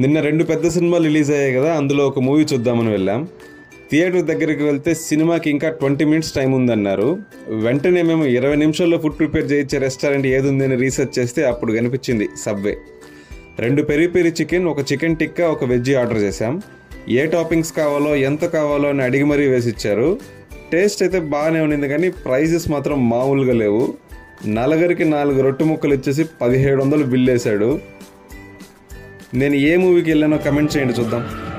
నిన్న రెండు పెద్ద సినిమాలు రిలీజ్ అయ్యాయి కదా అందులో ఒక మూవీ చూద్దామని వెళ్ళాం థియేటర్ దగ్గరికి వెళ్తే సినిమాకి ఇంకా ట్వంటీ మినిట్స్ టైం ఉందన్నారు వెంటనే మేము ఇరవై నిమిషాల్లో ఫుడ్ ప్రిపేర్ చేయించే రెస్టారెంట్ ఏది ఉందని రీసెర్చ్ చేస్తే అప్పుడు కనిపించింది సబ్వే రెండు పెరి పెరి చికెన్ ఒక చికెన్ టిక్కా ఒక వెజ్ ఆర్డర్ చేశాం ఏ టాపింగ్స్ కావాలో ఎంత కావాలో అని అడిగి మరీ వేసి ఇచ్చారు టేస్ట్ అయితే బాగానే ఉండింది కానీ ప్రైజెస్ మాత్రం మామూలుగా లేవు నలుగురికి నాలుగు రొట్టె ముక్కలు ఇచ్చేసి పదిహేడు వందలు బిల్ వేశాడు నేను ఏ మూవీకి వెళ్ళానో కమెంట్ చేయండి చూద్దాం